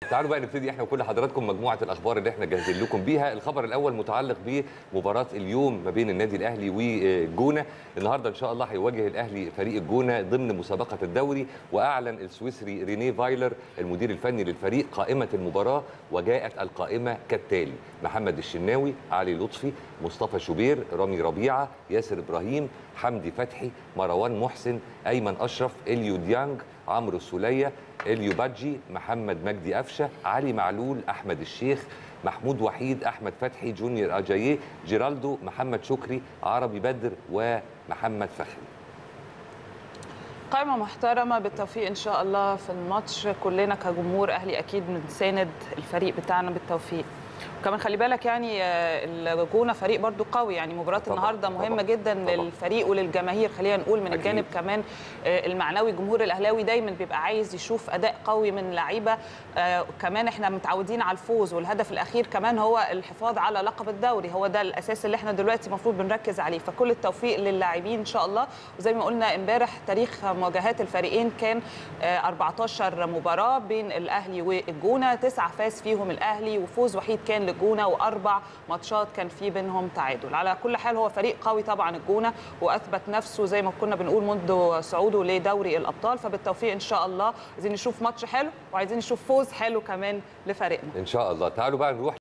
تعالوا بقى نبتدي احنا وكل حضراتكم مجموعه الاخبار اللي احنا جاهزين لكم بيها الخبر الاول متعلق بمباراه اليوم ما بين النادي الاهلي والجونه النهارده ان شاء الله هيواجه الاهلي فريق الجونه ضمن مسابقه الدوري واعلن السويسري رينيه فايلر المدير الفني للفريق قائمه المباراه وجاءت القائمه كالتالي محمد الشناوي علي لطفي مصطفى شوبير رامي ربيعه ياسر ابراهيم حمدي فتحي مروان محسن ايمن اشرف اليو ديانج عمرو السوليه اليو بادجي محمد مجدي قفشه علي معلول احمد الشيخ محمود وحيد احمد فتحي جونيور اجاييه جيرالدو محمد شكري عربي بدر ومحمد فخري قائمة محترمة بالتوفيق إن شاء الله في الماتش كلنا كجمهور أهلي أكيد بنساند الفريق بتاعنا بالتوفيق وكمان خلي بالك يعني الجونه فريق برضو قوي يعني مباراه طبعاً، النهارده مهمه طبعاً، جدا طبعاً. للفريق وللجماهير خلينا نقول من أكيد. الجانب كمان المعنوي الجمهور الاهلاوي دايما بيبقى عايز يشوف اداء قوي من لعيبه آه، كمان احنا متعودين على الفوز والهدف الاخير كمان هو الحفاظ على لقب الدوري هو ده الاساس اللي احنا دلوقتي المفروض بنركز عليه فكل التوفيق للاعبين ان شاء الله وزي ما قلنا امبارح تاريخ مواجهات الفريقين كان آه، 14 مباراه بين الاهلي والجونه تسعه فاز فيهم الاهلي وفوز وحيد كان للجونه واربع ماتشات كان في بينهم تعادل على كل حال هو فريق قوي طبعا الجونه واثبت نفسه زي ما كنا بنقول منذ صعوده لدوري الابطال فبالتوفيق ان شاء الله عايزين نشوف ماتش حلو وعايزين نشوف فوز حلو كمان لفريقنا ان شاء الله تعالوا بقى نروح